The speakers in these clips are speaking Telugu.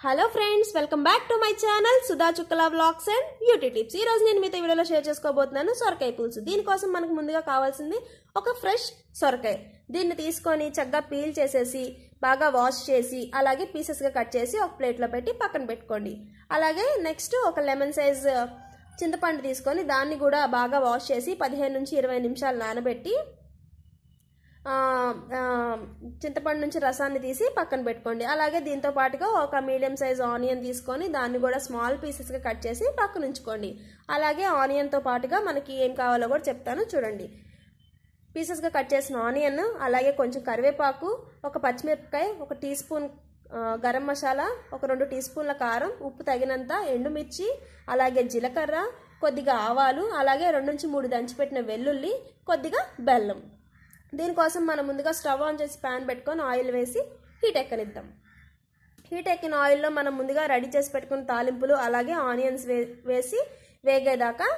hello friends welcome back to my channel Sudha Chukkala vlogs and beauty tips ఈ రోజు నేను మీతో ఈ వీడియోలో షేర్ చేసుకోబోతున్నాను సొరకాయ పులుసు దీనికోసం మనకు ముందుగా కావాల్సింది ఒక ఫ్రెష్ సొరకాయ దీన్ని తీసుకొని చక్కగా పీల్ చేసేసి బాగా వాష్ చేసి అలాగే పీసెస్గా కట్ చేసి ఒక ప్లేట్లో పెట్టి పక్కన పెట్టుకోండి అలాగే నెక్స్ట్ ఒక లెమన్ సైజ్ చింతపండు తీసుకొని దాన్ని కూడా బాగా వాష్ చేసి పదిహేను నుంచి ఇరవై నిమిషాలు నానబెట్టి ఆ, ఆ, చింతపండు నుంచి రసాన్ని తీసి పక్కన పెట్టుకోండి అలాగే దీంతో పాటుగా ఒక మీడియం సైజ్ ఆనియన్ తీసుకొని దాన్ని కూడా స్మాల్ పీసెస్గా కట్ చేసి పక్కన ఉంచుకోండి అలాగే ఆనియన్తో పాటుగా మనకి ఏం కావాలో కూడా చెప్తాను చూడండి పీసెస్గా కట్ చేసిన ఆనియన్ అలాగే కొంచెం కరివేపాకు ఒక పచ్చిమిరపకాయ ఒక టీ స్పూన్ ఆ, గరం మసాలా ఒక రెండు టీ స్పూన్ల కారం ఉప్పు తగినంత ఎండుమిర్చి అలాగే జీలకర్ర కొద్దిగా ఆవాలు అలాగే రెండు నుంచి మూడు దంచిపెట్టిన వెల్లుల్లి కొద్దిగా బెల్లం దీనికోసం మనం ముందుగా స్టవ్ ఆన్ చేసి ప్యాన్ పెట్టుకొని ఆయిల్ వేసి హీట్ ఎక్కనిద్దాం హీట్ ఎక్కిన ఆయిల్లో మనం ముందుగా రెడీ చేసి పెట్టుకున్న తాలింపులు అలాగే ఆనియన్స్ వే వేసి వేగేదాకా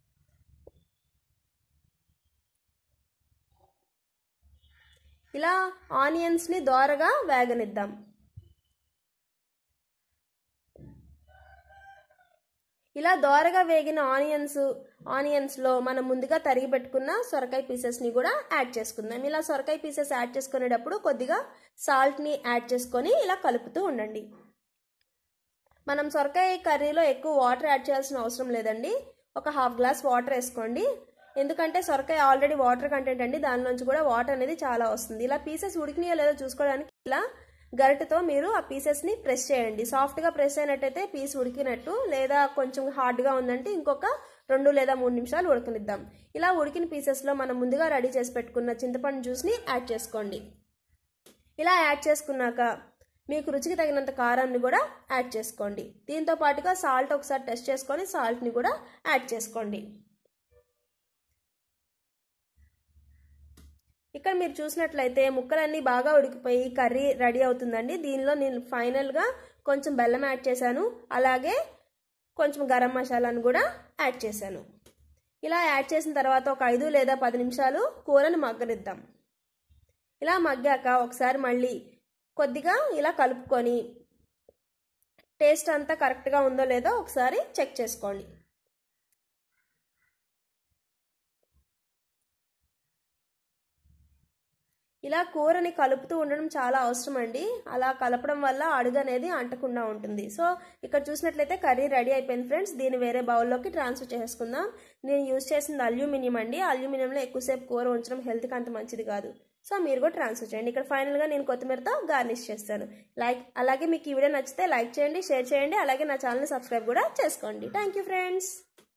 ఇలా ఆనియన్స్ని దోరగా వేగనిద్దాం ఇలా దోరగా వేగిన ఆనియన్స్ ఆనియన్స్లో మనం ముందుగా తరిగి పెట్టుకున్న సొరకాయ పీసెస్ని కూడా యాడ్ చేసుకుందాం ఇలా సొరకాయ పీసెస్ యాడ్ చేసుకునేటప్పుడు కొద్దిగా సాల్ట్ని యాడ్ చేసుకొని ఇలా కలుపుతూ ఉండండి మనం సొరకాయ కర్రీలో ఎక్కువ వాటర్ యాడ్ చేయాల్సిన అవసరం లేదండి ఒక హాఫ్ గ్లాస్ వాటర్ వేసుకోండి ఎందుకంటే సొరకాయ ఆల్రెడీ వాటర్ కంటెంట్ అండి దానిలోంచి కూడా వాటర్ అనేది చాలా వస్తుంది ఇలా పీసెస్ ఉడికినాయో లేదో చూసుకోవడానికి ఇలా గరిటతో మీరు ఆ పీసెస్ని ప్రెస్ చేయండి సాఫ్ట్గా ప్రెస్ అయినట్టయితే పీస్ ఉడికినట్టు లేదా కొంచెం హార్డ్గా ఉందంటే ఇంకొక రెండు లేదా మూడు నిమిషాలు ఉడకనిద్దాం ఇలా ఉడికిన పీసెస్లో మనం ముందుగా రెడీ చేసి పెట్టుకున్న చింతపండు జ్యూస్ని యాడ్ చేసుకోండి ఇలా యాడ్ చేసుకున్నాక మీకు రుచికి తగినంత కారాన్ని కూడా యాడ్ చేసుకోండి దీంతో పాటుగా సాల్ట్ ఒకసారి టెస్ట్ చేసుకొని సాల్ట్ని కూడా యాడ్ చేసుకోండి ఇక్కడ మీరు చూసినట్లయితే ముక్కలన్నీ బాగా ఉడికిపోయి కర్రీ రెడీ అవుతుందండి దీనిలో నేను ఫైనల్గా కొంచెం బెల్లం యాడ్ చేశాను అలాగే కొంచెం గరం మసాలాను కూడా యాడ్ చేశాను ఇలా యాడ్ చేసిన తర్వాత ఒక ఐదు లేదా పది నిమిషాలు కూరను మగ్గనిద్దాం ఇలా మగ్గాక ఒకసారి మళ్ళీ కొద్దిగా ఇలా కలుపుకొని టేస్ట్ అంతా కరెక్ట్గా ఉందో లేదో ఒకసారి చెక్ చేసుకోండి ఇలా కూరని కలుపుతూ ఉండడం చాలా అవసరం అండి అలా కలపడం వల్ల అడుగు అనేది అంటకుండా ఉంటుంది సో ఇక్కడ చూసినట్లయితే కర్రీ రెడీ అయిపోయింది ఫ్రెండ్స్ దీన్ని వేరే బౌల్లోకి ట్రాన్స్ఫర్ చేసుకుందాం నేను యూజ్ చేసింది అల్యూమినియం అండి అల్యూమినియంలో ఎక్కువసేపు కూర ఉంచడం హెల్త్కి అంత మంచిది కాదు సో మీరు కూడా ట్రాన్స్ఫర్ చేయండి ఇక్కడ ఫైనల్గా నేను కొత్తిమీరతో గార్నిష్ చేస్తాను లైక్ అలాగే మీకు ఈ వీడియో నచ్చితే లైక్ చేయండి షేర్ చేయండి అలాగే నా ఛానల్ని సబ్స్క్రైబ్ కూడా చేసుకోండి థ్యాంక్ యూ ఫ్రెండ్స్